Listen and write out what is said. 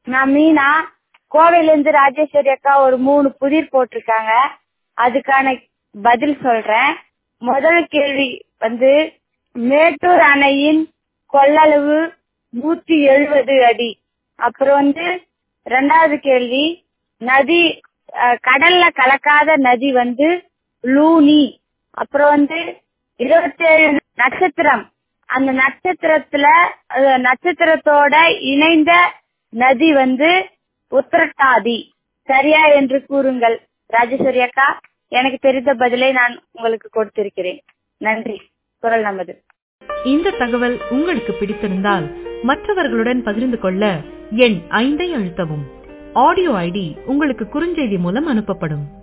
நான் மீனா கோவையில இருந்து ராஜேஸ்வரி அக்கா ஒரு மூணு புதிர் போட்டிருக்காங்க அதுக்கான பதில் சொல்றேன் முதல் கேள்வி வந்து மேட்டூர் அணையின் கொள்ளளவு நூத்தி எழுபது அடி அப்புறம் வந்து ரெண்டாவது கேள்வி நதி அஹ், கடல்ல கலக்காத நதி வந்து லூனி அப்புறம் வந்து இருபத்தேழு நட்சத்திரம் அந்த நட்சத்திரத்துல அஹ், நட்சத்திரத்தோட இணைந்த நதி வந்து உத்திரட்டாதி சரியா என்று கூறுங்கள் ராஜேஸ்வரி அக்கா எனக்கு தெரிந்த பதிலை நான் உங்களுக்கு கொடுத்திருக்கிறேன் நன்றி குரல் நமது இந்த தகவல் உங்களுக்கு பிடித்திருந்தால் மற்றவர்களுடன் பகிர்ந்து கொள்ள எண் ஐந்தை அழுத்தவும் ஆடியோ ஐடி உங்களுக்கு குறுஞ்செய்தி மூலம் அனுப்பப்படும்